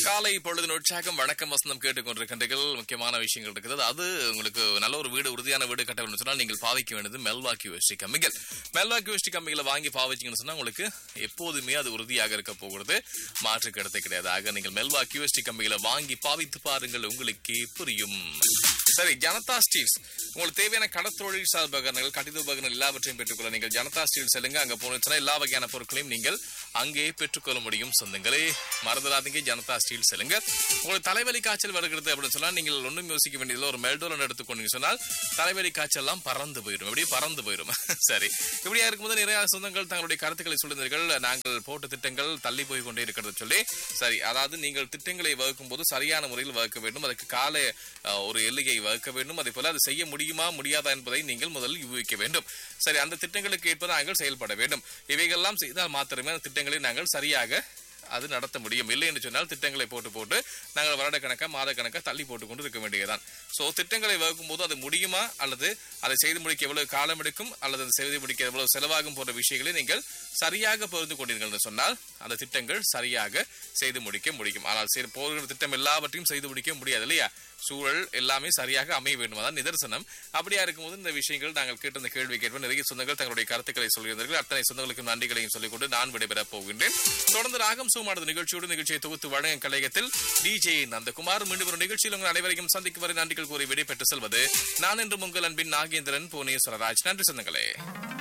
காலை பொழுதின் உற்சாகம் வணக்கம் வசந்தம் கேட்டுக்கொண்டிருக்கின்றீர்கள் முக்கியமான விஷயங்கள் இருக்குது அது உங்களுக்கு நல்ல ஒரு வீடு உறுதியான வீடு கட்ட வேண்டும் சொன்னால் நீங்கள் பாவிக்க வேண்டியது மெல்வாக்கி வேஷ்டி கம்பிகள் மெல்வாக்கி வேஷ்டி கம்பிகளை வாங்கி பாவிச்சிங்கன்னு சொன்னா உங்களுக்கு எப்போதுமே அது உறுதியாக இருக்க போகிறது மாற்று கருத்தை கிடையாது ஆக நீங்கள் மெல்வாக்கி வேஷ்டி கம்பிகளை வாங்கி பாவித்து பாருங்கள் உங்களுக்கு புரியும் சரி ஜனதா ஸ்டீல்ஸ் உங்களுக்கு தேவையான கடத்தொழில் சார் உபகரணங்கள் கட்டிட உபகரணங்கள் எல்லாவற்றையும் பெற்றுக்கொள்ள நீங்கள் ஜனதா ஸ்டீல் செல்லுங்க அங்க போனீங்கன்னா எல்லா வகையான பொருட்களையும் நீங்கள் அங்கே பெற்றுக்கொள்ள முடியும் சொந்தங்களே மறந்துடாதீங்க ஜனதா ஸ்டீல் செல்லுங்க உங்களுக்கு தலைவலி காய்ச்சல் வருகிறது அப்படின்னு சொன்னா நீங்கள் ஒன்றும் யோசிக்க வேண்டியதில்லை ஒரு மெல்டோலன் எடுத்துக்கொண்டீங்க சொன்னால் தலைவலி காய்ச்சல் எல்லாம் பறந்து போயிடும் அப்படியே பறந்து போயிடும் சரி இப்படியா இருக்கும்போது நிறைய சொந்தங்கள் தங்களுடைய கருத்துக்களை சொல்லுங்கள் நாங்கள் போட்ட திட்டங்கள் தள்ளி போய் கொண்டே இருக்கிறது சொல்லி சரி அதாவது நீங்கள் திட்டங்களை வகுக்கும் போது சரியான முறையில் வகுக்க வேண்டும் அதுக்கு கால அஹ், ஒரு எல்லையை வகுக்க வேண்டும் அதே போல அது செய்ய முடியுமா முடியாதா என்பதை நீங்கள் முதலில் யூகிக்க வேண்டும் சரி அந்த திட்டங்களுக்கு ஏற்ப நாங்கள் செயல்பட வேண்டும் இவைகள்லாம் செய்தால் மாத்திரமே அந்த திட்டங்களை நாங்கள் சரியாக அது நடத்த முடியும் இல்லை என்று சொன்னால் திட்டங்களை போட்டு போட்டு நாங்கள் வருடக்கணக்கா மாதக்கணக்கா தள்ளி போட்டு கொண்டு இருக்க வேண்டியதுதான் சோ திட்டங்களை வகுக்கும் போது அது முடியுமா அல்லது அதை செய்து முடிக்க எவ்வளவு காலம் எடுக்கும் அல்லது அதை செய்து முடிக்க எவ்வளவு செலவாகும் போன்ற விஷயங்களை நீங்கள் சரியாக புரிந்து கொண்டீர்கள் என்று சொன்னால் அந்த திட்டங்கள் சரியாக செய்து முடிக்க முடியும் ஆனால் சரி போகிற திட்டம் எல்லாவற்றையும் செய்து முடிக்க முடியாது இல்லையா சூழல் எல்லாமே சரியாக அமைய வேண்டும் அதான் நிதர்சனம் அப்படியா இருக்கும்போது இந்த விஷயங்கள் நாங்கள் கேட்ட இந்த கேள்வி கேட்ப நிறைய சொந்தங்கள் தங்களுடைய கருத்துக்களை சொல்கிறார்கள் அத்தனை சொந்தங்களுக்கு நன்றிகளையும் சொல்லிக்கொண்டு நான் விடைபெறப் போகின்றேன் தொடர்ந்து ராகம் சூமானது நிகழ்ச்சியோடு நிகழ்ச்சியை தொகுத்து வழங்கும் கலையகத்தில் டிஜே நந்தகுமார் மீண்டும் ஒரு நிகழ்ச்சியில் உங்கள் அனைவரையும் சந்திக்கும் வரை நன்றிகள் கூறி விடைபெற்று செல்வது நான் என்று உங்கள் அன்பின் நாகேந்திரன் புவனேஸ்வரராஜ் நன்றி சொந்தங்களே